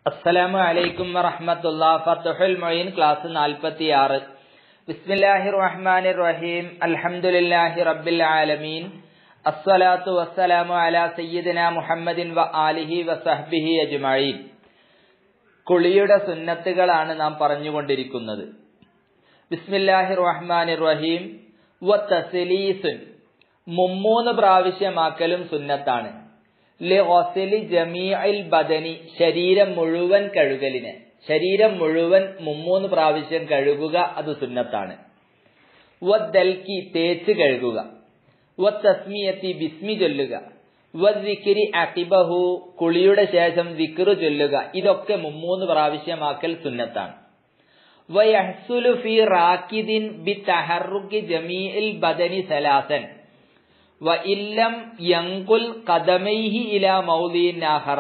അസ്സലാമു അലൈക്കും വറഹ്മത്തുള്ള ഫത്തുഹുൽ മൊയ്ൻ ക്ലാസ് നാൽപ്പത്തി ആറ് ബിസ്മില്ലാഹി റഹ്മാനി റഹീം അൽഹംദുലില്ലാഹി റബ്ബിൽ ആലമീൻ അസ്സലാത്തു വസ്സലാമു അലാ സയ്യിദിന മുഹമ്മദിൻ വ ആലിഹി വസഹ്ബിഹി അജ്മഈൻ കുളിയുടെ സുന്നത്തുകളാണ് നാം പറഞ്ഞുകൊണ്ടിരിക്കുന്നത് ബിസ്മില്ലാഹി റഹ്മാനി റഹീം വ തസ്ലീസുൻ മുമ്മൂന്ന് പ്രാവശ്യമാക്കലും സുന്നത്താണ് ലിഗസ്ലി ജമീഇൽ ബദനി ശരീരം മുഴുവൻ കഴുകലിന് ശരീരം മുഴുവൻ മുമ്മൂന്ന് പ്രാവശ്യം കഴുകുക അത് സുന്നത്താണ് വദ്ദൽക്കി തേച്ച് കഴുകുക വത്തസ്മിയത്തി ബിസ്മി ചൊല്ലുക വദ്ദിക്രി അക്കിബഹു കുളിയുടെ ശേഷം ദിക്റ് ചൊല്ലുക ഇതൊക്കെ മുമ്മൂന്ന് പ്രാവശ്യമാക്കൽ സുന്നത്താണ് വയഹ്സുലു ഫി റാക്കിദിൻ ബി തഹറുക്കി ജമീഇൽ ബദനി സലാസൻ വ ഇല്ലം യങ്കുൽ കദമൈഹി ഇല മൗലീൻ ആഹറ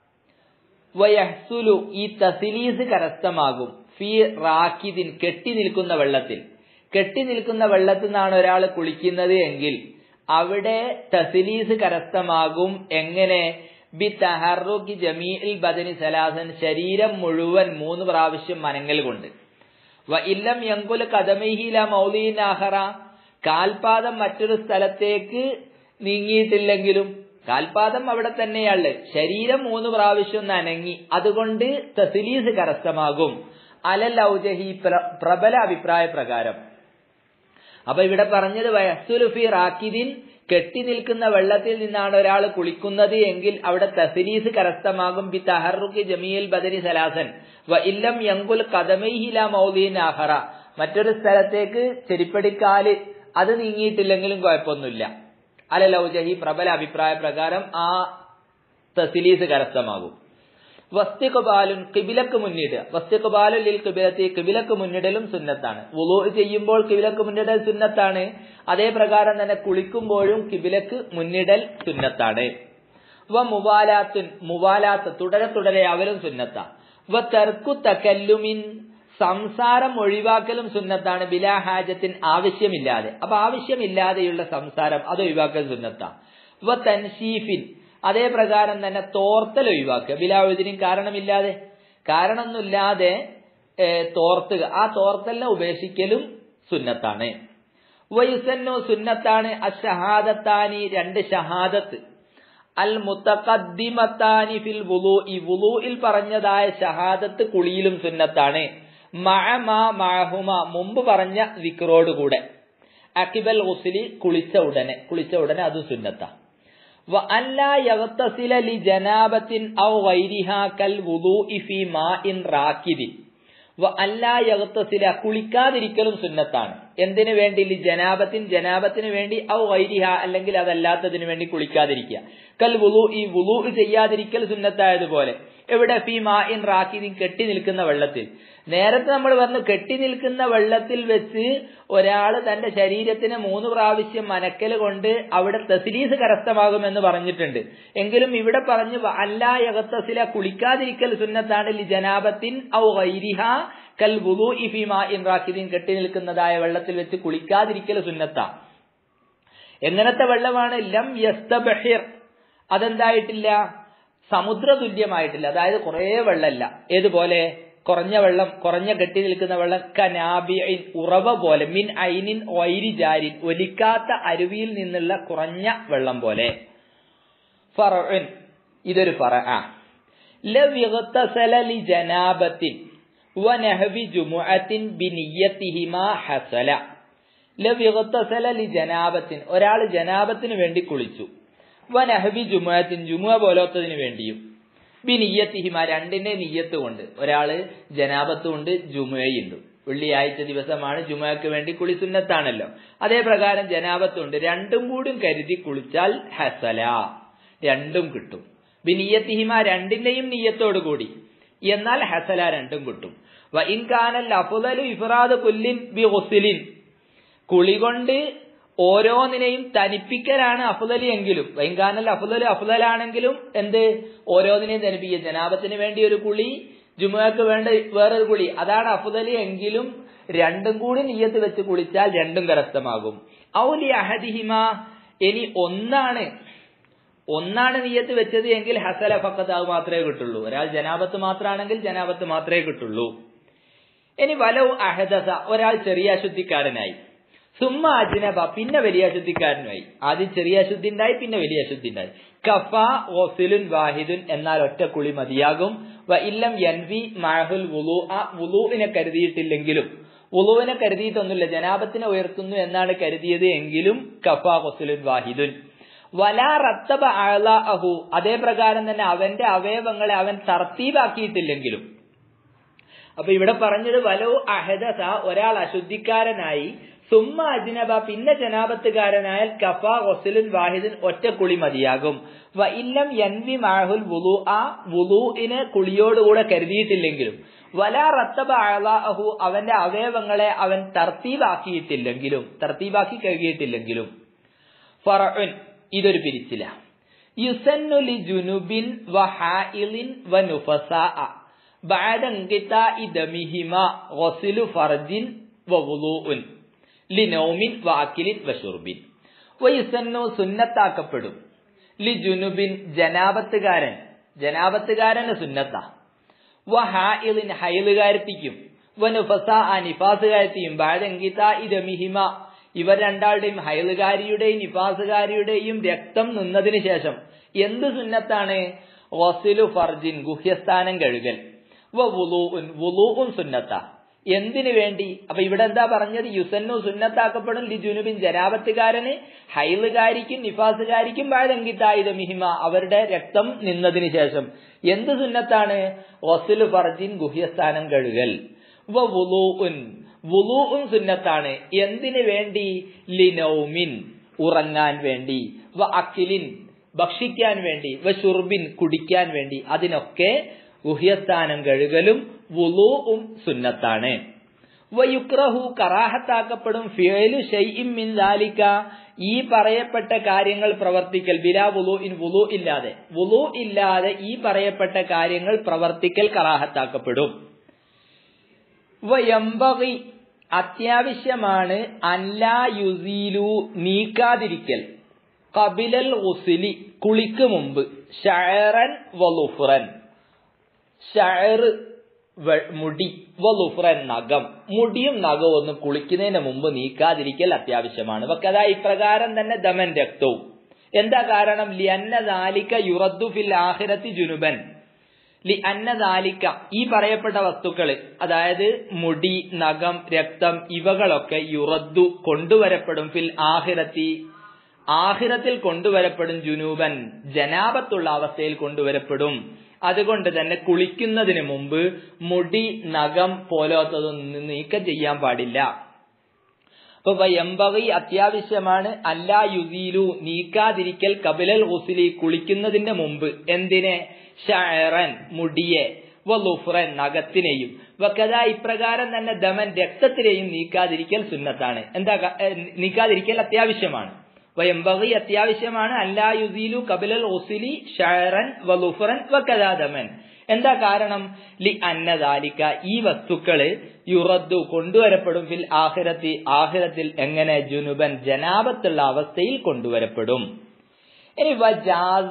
വയഹ്സുലു ഈ തസിലീസ് കരസ്ഥമാകും ഫി റാക്കിദിൻ കെട്ടി നിൽക്കുന്ന വെള്ളത്തിൽ കെട്ടി നിൽക്കുന്ന വെള്ളത്തിൽ നിന്നാണ് ഒരാൾ കുളിക്കുന്നത് എങ്കിൽ അവിടെ തസിലീസ് കരസ്ഥമാകും എങ്ങനെ ബി തഹറുക്കി ജമീൽ ബദനി സലാസൻ ശരീരം മുഴുവൻ മൂന്ന് പ്രാവശ്യം മനങ്ങൽ കൊണ്ട് വ ഇല്ലം യങ്കുൽ കദമൈഹില മൗലീൻ ആഹറ കാൽപാദം മറ്റൊരു സ്ഥലത്തേക്ക് നീങ്ങിയിട്ടില്ലെങ്കിലും കാൽപാദം അവിടെ തന്നെയാണ് ശരീരം മൂന്ന് പ്രാവശ്യം നനങ്ങി അതുകൊണ്ട് തസിലീസ് കരസ്ഥമാകും അലൽ ഔജഹി പ്രബല അഭിപ്രായ പ്രകാരം അപ്പൊ ഇവിടെ പറഞ്ഞത് വയസ്സുലുഫി റാക്കിദിൻ കെട്ടി നിൽക്കുന്ന വെള്ളത്തിൽ നിന്നാണ് ഒരാൾ കുളിക്കുന്നത് എങ്കിൽ അവിടെ തസിലീസ് കരസ്ഥമാകും ബി തഹറുക്കി ജമീൽ ബദരി സലാസൻ വ ഇല്ലം യങ്കുൽ കദമൈഹില മൗലീൻ ആഹറ മറ്റൊരു സ്ഥലത്തേക്ക് ചെരിപ്പടിക്കാല് അത് നീങ്ങിയിട്ടില്ലെങ്കിലും കുഴപ്പമൊന്നുമില്ല അലലൗജഹി പ്രബല അഭിപ്രായ പ്രകാരം ആ തസിലീസ് കരസ്ഥമാകും വസ്തികുബാലുൻ കിബിലക്ക് മുന്നിടുക വസ്തികുബാലുൽ ലിൽ കിബിലത്തി കിബിലക്ക് മുന്നിടലും സുന്നത്താണ് വുളു ചെയ്യുമ്പോൾ കിബിലക്ക് മുന്നിടൽ സുന്നത്താണ് അതേ പ്രകാരം തന്നെ കുളിക്കുമ്പോഴും കിബിലക്ക് മുന്നിടൽ സുന്നത്താണ് വ മുവാലാത്തുൻ മുവാലാത്ത് തുടരെ തുടരെ അവരും സുന്നത്ത വ തെർക്കു തക്കല്ലുമിൻ സംസാരം ഒഴിവാക്കലും സുന്നത്താണ് ബിലാ ഹാജത്തിൻ ആവശ്യമില്ലാതെ അപ്പൊ ആവശ്യമില്ലാതെയുള്ള സംസാരം അത് ഒഴിവാക്കൽ സുന്നത്താ വ തൻഷീഫിൻ അതേ പ്രകാരം തന്നെ തോർത്തൽ ഒഴിവാക്കുക ബിലാവുദിനും കാരണമില്ലാതെ കാരണമൊന്നുമില്ലാതെ തോർത്തുക ആ തോർത്തലിനെ ഉപേക്ഷിക്കലും സുന്നത്താണ് വയുസന്നോ സുന്നത്താണ് അഷഹാദത്താനി രണ്ട് ഷഹാദത്ത് അൽ മുത്തഖദ്ദിമത്താനി ഫിൽ വുളു ഈ വുളുയിൽ പറഞ്ഞതായ ഷഹാദത്ത് കുളിയിലും സുന്നത്താണ് മഅഹുമ മുമ്പ് പറഞ്ഞ വിക്രോട് കൂടെ അക്കിബൽ ഉസ്ലി കുളിച്ച ഉടനെ കുളിച്ച ഉടനെ അത് സുന്നത്ത വ അല്ലാ യഗ്തസില ലി ജനാബത്തിൻ ഔ ഗൈരിഹാ കൽ വുദൂഇ ഫീ മാഇൻ റാക്കിദി വ അല്ലാ യഗ്തസില കുളിക്കാതിരിക്കലും സുന്നത്താണ് എന്തിനു വേണ്ടി ലി ജനാബത്തിൻ ജനാബത്തിന് വേണ്ടി ഔ ഗൈരിഹ അല്ലെങ്കിൽ അതല്ലാത്തതിനു വേണ്ടി കുളിക്കാതിരിക്കുക കൽ വുളു ഈ വുളു ചെയ്യാതിരിക്കൽ സുന്നത്തായതുപോലെ എവിടെ ഫി മാഇൻ റാക്കിദിൻ കെട്ടി നിൽക്കുന്ന വെള്ളത്തിൽ നേരത്തെ നമ്മൾ പറഞ്ഞു കെട്ടി നിൽക്കുന്ന വെള്ളത്തിൽ വെച്ച് ഒരാൾ തന്റെ ശരീരത്തിന് മൂന്ന് പ്രാവശ്യം മനക്കൽ കൊണ്ട് അവിടെ തസ്ലീസ് കരസ്ഥമാകുമെന്ന് പറഞ്ഞിട്ടുണ്ട് എങ്കിലും ഇവിടെ പറഞ്ഞു അല്ലാ യഗത്തസില കുളിക്കാതിരിക്കൽ സുന്നത്താണ് ലി ജനാബത്തിൻ ഔ ഗൈരിഹ കൽ വുദു ഇഫിമാ ഇൻ റാക്കിദീൻ കെട്ടി നിൽക്കുന്നതായ വെള്ളത്തിൽ വെച്ച് കുളിക്കാതിരിക്കൽ സുന്നത്ത എങ്ങനത്തെ വെള്ളമാണ് ലം യസ്തബഹിർ അതെന്തായിട്ടില്ല സമുദ്ര തുല്യമായിട്ടില്ല അതായത് കുറേ വെള്ളമല്ല ഏതുപോലെ കുറഞ്ഞ വെള്ളം കുറഞ്ഞ കെട്ടി നിൽക്കുന്ന വെള്ളം കനാബിൻ ഉറവ പോലെ മിൻ ഐനിൻ വൈരി ജാരിൻ ഒലിക്കാത്ത അരുവിയിൽ നിന്നുള്ള കുറഞ്ഞ വെള്ളം പോലെ ഫറൻ ഇതൊരു ഫറ ലി ജനാബത്തിൻ വനഹവി ജുമുഅത്തിൻ ബിനിയത്തിഹിമാ ഹസല ലവിഗത്തസല ലി ജനാബത്തിൻ ഒരാൾ ജനാബത്തിന് വേണ്ടി കുളിച്ചു വനഹബി ജുമുഅത്തിൻ ജുമുഅ പോലത്തതിന് വേണ്ടിയും ബി നിയ്യത്തിഹിമ രണ്ടിന്റെ നിയ്യത്ത് കൊണ്ട് ഒരാള് ജനാബത്തും ഉണ്ട് ജുമുഅയുണ്ട് വെള്ളിയാഴ്ച ദിവസമാണ് ജുമുഅക്ക് വേണ്ടി കുളി സുന്നത്താണല്ലോ അതേ പ്രകാരം ജനാബത്തുണ്ട് രണ്ടും കൂടും കരുതി കുളിച്ചാൽ ഹസല രണ്ടും കിട്ടും ബി നിയ്യത്തിഹിമ രണ്ടിന്റെയും നിയ്യത്തോടു കൂടി എന്നാൽ ഹസല രണ്ടും കിട്ടും വ ഇൻകാനൽ അഫുദലു ഇഫ്രാദ് കുല്ലിൻ ബി ഹുസിലിൻ കുളി കൊണ്ട് ഓരോന്നിനെയും തനിപ്പിക്കലാണ് അഫുദലി എങ്കിലും വൈകാനൽ അഫുദൽ അഫുദലാണെങ്കിലും എന്ത് ഓരോന്നിനെയും തനിപ്പിക്കുക ജനാബത്തിന് വേണ്ടി ഒരു കുളി ജുമുഅക്ക് വേണ്ട വേറൊരു കുളി അതാണ് അഫുദലി എങ്കിലും രണ്ടും കൂടി നീയത്ത് വെച്ച് കുളിച്ചാൽ രണ്ടും കരസ്ഥമാകും ഔലി അഹദിഹിമ ഇനി ഒന്നാണ് ഒന്നാണ് നീയത്ത് വെച്ചത് എങ്കിൽ ഹസല ഫക്കത്ത് അത് മാത്രമേ കിട്ടുള്ളൂ ഒരാൾ ജനാപത്ത് മാത്രമാണെങ്കിൽ ജനാപത്ത് മാത്രമേ കിട്ടുള്ളൂ ഇനി വലവ് അഹദസ ഒരാൾ ചെറിയ അശുദ്ധിക്കാരനായി സുമ്മ അജ്നബ പിന്നെ വലിയ അശുദ്ധിക്കാരനായി ആദ്യം ചെറിയ അശുദ്ധി ഉണ്ടായി പിന്നെ വലിയ അശുദ്ധി ഉണ്ടായി കഫ ഓസിലുൻ വാഹിദുൻ എന്നാൽ ഒറ്റ കുളി മതിയാകും വ ഇല്ലം യൻവി മഹുൽ വുലു ആ വുലുവിനെ കരുതിയിട്ടില്ലെങ്കിലും വുളുവിനെ കരുതിയിട്ടൊന്നുമില്ല ജനാപത്തിനെ ഉയർത്തുന്നു എന്നാണ് കരുതിയത് എങ്കിലും കഫ ഓസിലുൻ വാഹിദുൻ വലാ റത്തബ അഹു അതേ പ്രകാരം തന്നെ അവന്റെ അവയവങ്ങളെ അവൻ തർത്തീബാക്കിയിട്ടില്ലെങ്കിലും അപ്പൊ ഇവിടെ പറഞ്ഞത് വലോ അഹദസ ഒരാൾ അശുദ്ധിക്കാരനായി സുമ്മ അജ്നബ പിന്നെ ജനാപത്തുകാരനായാൽ കഫ ഒസലുൻ വാഹിദുൻ ഒറ്റ കുളി മതിയാകും വ ഇല്ലം യൻവി മാഹുൽ വുലു ആ വുലുവിന് കുളിയോടുകൂടെ കരുതിയിട്ടില്ലെങ്കിലും വല റത്തബ അഹു അവന്റെ അവയവങ്ങളെ അവൻ തർത്തീബാക്കിയിട്ടില്ലെങ്കിലും തർത്തീബാക്കി കഴുകിയിട്ടില്ലെങ്കിലും ഫറഉൻ ഇതൊരു പിരിച്ചില യുസന്നു ലി ജുനുബിൻ വ ഹായിലിൻ വ നുഫസാ بعد انقطاع دمهما غسل فرج ووضوء لنوم واكل وشرب വയുസന്നു സുന്നത്താക്കപ്പെടും ലി ജുനുബിൻ ജനാപത്തുകാരൻ ജനാപത്തുകാരന് സുന്നത്ത വ ഹായിലിൻ ഹൈലുകാരത്തിക്കും വ നുഫസ ആ നിഫാസുകാരത്തിയും ബാഴങ്കിത ഇരമിഹിമ ഇവർ രണ്ടാളുടെയും ഹൈലുകാരിയുടെയും നിഫാസുകാരിയുടെയും രക്തം നിന്നതിന് ശേഷം എന്ത് സുന്നത്താണ് വസിലു ഫർജിൻ ഗുഹ്യസ്ഥാനം കഴുകൽ വുലൂഉൻ സുന്നത്ത എന്തിനു വേണ്ടി അപ്പൊ ഇവിടെ എന്താ പറഞ്ഞത് യുസന്നു സുന്നത്താക്കപ്പെടും ലി ജുനുബിൻ ജനാപത്തുകാരന് ഹൈലുകാരിക്കും നിഫാസുകാരിക്കും വാഴങ്കിത്തായുധ മിഹിമ അവരുടെ രക്തം നിന്നതിന് ശേഷം എന്ത് സുന്നത്താണ് വസുലു ഫർജിൻ ഗുഹ്യസ്ഥാനം കഴുകൽ വുലൂഉൻ വുലൂഉൻ സുന്നത്താണ് എന്തിനു വേണ്ടി ലിനൗമിൻ ഉറങ്ങാൻ വേണ്ടി വ അക്കിലിൻ ഭക്ഷിക്കാൻ വേണ്ടി വ ഷുർബിൻ കുടിക്കാൻ വേണ്ടി അതിനൊക്കെ ഗുഹ്യസ്ഥാനം കഴുകലും വുലൂഉം സുന്നത്താണ് വയുക്രഹു കറാഹത്താക്കപ്പെടും ഫിയലു ഷൈഇം മിൻ ദാലിക ഈ പറയപ്പെട്ട കാര്യങ്ങൾ പ്രവർത്തിക്കൽ ബിലാ വുലു ഇൻ വുലു ഇല്ലാതെ വുലു ഇല്ലാതെ ഈ പറയപ്പെട്ട കാര്യങ്ങൾ പ്രവർത്തിക്കൽ കറാഹത്താക്കപ്പെടും വയംബകി അത്യാവശ്യമാണ് അല്ലാ യുസീലു നീക്കാതിരിക്കൽ കബിലൽ ഉസിലി കുളിക്ക് മുമ്പ് ഷയറൻ വലുഫുറൻ ഷയർ മുടി വലുഫുറൻ നഖം മുടിയും നഖവും ഒന്ന് കുളിക്കുന്നതിന് മുമ്പ് നീക്കാതിരിക്കൽ അത്യാവശ്യമാണ് വക്കതാ ഇപ്രകാരം തന്നെ ദമൻ രക്തവും എന്താ കാരണം ലി അന്നദാലിക്ക യുറദ്ദു ഫിൽ ആഖിറത്തി ജുനുബൻ ലി അന്നദാലിക്ക ഈ പറയപ്പെട്ട വസ്തുക്കള് അതായത് മുടി നഖം രക്തം ഇവകളൊക്കെ യുറദ്ദു കൊണ്ടുവരപ്പെടും ഫിൽ ആഹിറത്തി ആഹിറത്തിൽ കൊണ്ടുവരപ്പെടും ജുനൂബൻ ജനാപത്തുള്ള അവസ്ഥയിൽ കൊണ്ടുവരപ്പെടും അതുകൊണ്ട് തന്നെ കുളിക്കുന്നതിന് മുമ്പ് മുടി നഖം പോലത്തതൊന്നും നീക്കം ചെയ്യാൻ പാടില്ല അപ്പൊ വയമ്പകി അത്യാവശ്യമാണ് അല്ലാ യുസീലു നീക്കാതിരിക്കൽ കപിലൽ ഉസിലി കുളിക്കുന്നതിന്റെ മുമ്പ് എന്തിനെ ഷയറൻ മുടിയെ വലുഫ്രൻ നഖത്തിനെയും വക്കത ഇപ്രകാരം തന്നെ ദമൻ രക്തത്തിനെയും നീക്കാതിരിക്കൽ സുന്നത്താണ് എന്താ നീക്കാതിരിക്കൽ അത്യാവശ്യമാണ് വയമ്പകി അത്യാവശ്യമാണ് അല്ലാ യുസീലു കപിലൽ ഒസിലി ഷയറൻ വലുഫറൻ വക്കദാദമൻ എന്താ കാരണം ലി അന്നദാലിക്ക ഈ വസ്തുക്കള് യുറദ്ദു കൊണ്ടുവരപ്പെടും ഫിൽ ആഹിറത്തി ആഹിറത്തിൽ എങ്ങനെ ജുനുബൻ ജനാപത്തുള്ള അവസ്ഥയിൽ കൊണ്ടുവരപ്പെടും ഇനി വജാസ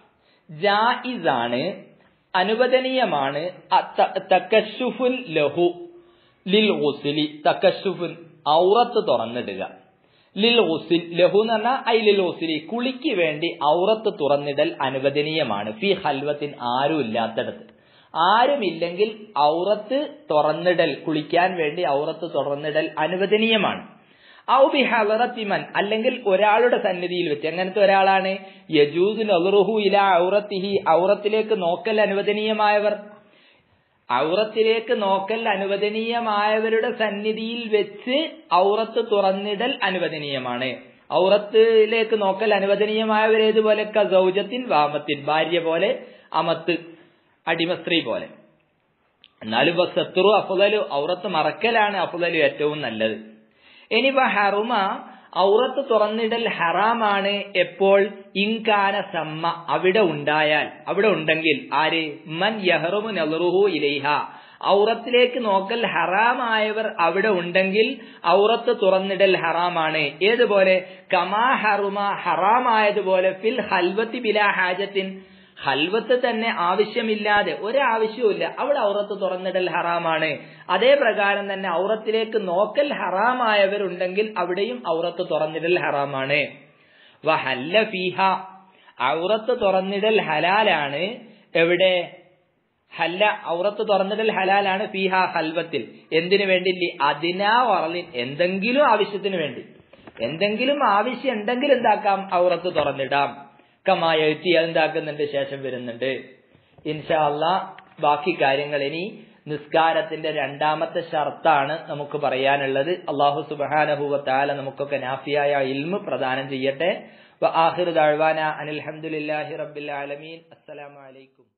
ജായിസാണ് അനുവദനീയമാണ് തക്കഷുഫുൽ ലഹു ലിൽ ഉസിലി തക്കഷുഫുൻ ഔറത്ത് തുറന്നിടുക ലിൽ ഉസിൽ ലഹു എന്ന് പറഞ്ഞാൽ ഐ ലിൽ ഉസിലി കുളിക്ക് വേണ്ടി ഔറത്ത് തുറന്നിടൽ അനുവദനീയമാണ് ഫി ഹൽവത്തിൻ ആരും ഇല്ലാത്തടത്ത് ആരുമില്ലെങ്കിൽ ഔറത്ത് തുറന്നിടൽ കുളിക്കാൻ വേണ്ടി ഔറത്ത് തുറന്നിടൽ അനുവദനീയമാണ് ഔ ബി ഹലറത്തിമൻ അല്ലെങ്കിൽ ഒരാളുടെ സന്നിധിയിൽ വെച്ച് എങ്ങനത്തെ ഒരാളാണ് യജൂസ് നറുഹു ഇല ഔറത്തിഹി ഔറത്തിലേക്ക് നോക്കൽ അനുവദനീയമായവർ ഔറത്തിലേക്ക് നോക്കൽ അനുവദനീയമായവരുടെ സന്നിധിയിൽ വെച്ച് ഔറത്ത് തുറന്നിടൽ അനുവദനീയമാണ് ഔറത്തിലേക്ക് നോക്കൽ അനുവദനീയമായവരേതുപോലെ കസൗജത്തിൻ വാമത്തിൻ ഭാര്യ പോലെ അമത്ത് അടിമസ്ത്രീ പോലെ എന്നാലും സത്തുറു അഫുദലു ഔറത്ത് മറക്കലാണ് അഫുദലു ഏറ്റവും നല്ലത് ഇനി ഹറുമ ഔറത്ത് തുറന്നിടൽ ഹറാമാണ് എപ്പോൾ ഇൻകാന സമ്മ അവിടെ ഉണ്ടായാൽ അവിടെ ഉണ്ടെങ്കിൽ ആര് മൻ യഹറുമു നെറുഹു ഇലൈഹ ഔറത്തിലേക്ക് നോക്കൽ ഹറാമായവർ അവിടെ ഉണ്ടെങ്കിൽ ഔറത്ത് തുറന്നിടൽ ഹറാമാണ് ഏതുപോലെ കമാ ഹറുമ ഹറാമായതുപോലെ ഫിൽ ഹൽവത്തി ബിലാ ഹാജത്തിൻ ഹൽവത്ത് തന്നെ ആവശ്യമില്ലാതെ ഒരാവശ്യവുമില്ല അവിടെ ഔറത്ത് തുറന്നിടൽ ഹറാമാണ് അതേ പ്രകാരം തന്നെ ഔറത്തിലേക്ക് നോക്കൽ ഹറാമായവരുണ്ടെങ്കിൽ അവിടെയും ഔറത്ത് തുറന്നിടൽ ഹറാമാണ് വഹല്ല ഫീഹ ഔറത്ത് തുറന്നിടൽ ഹലാലാണ് എവിടെ ഹല്ല ഔറത്ത് തുറന്നിടൽ ഹലാലാണ് ഫീഹ ഹൽവത്തിൽ എന്തിനു വേണ്ടി അതിനാ വറലിൻ എന്തെങ്കിലും ആവശ്യത്തിന് വേണ്ടി എന്തെങ്കിലും ആവശ്യം ഉണ്ടെങ്കിൽ എന്താക്കാം ഔറത്ത് തുറന്നിടാം കമായ എത്തി എന്താക്കുന്നുണ്ട് ശേഷം വരുന്നുണ്ട് ഇൻഷാ അല്ലാ ബാക്കി കാര്യങ്ങൾ ഇനി നിസ്കാരത്തിന്റെ രണ്ടാമത്തെ ഷർത്താണ് നമുക്ക് പറയാനുള്ളത് അള്ളാഹു സുബാനഹുവ താല നമുക്കൊക്കെ നാഫിയായ ഇൽമ് പ്രദാനം ചെയ്യട്ടെ ആഹിർ ദാഴ്വാന അനിൽഹമുല്ലാഹി റബ്ബിൽ ആലമീൻ അസ്സലാമലൈക്കും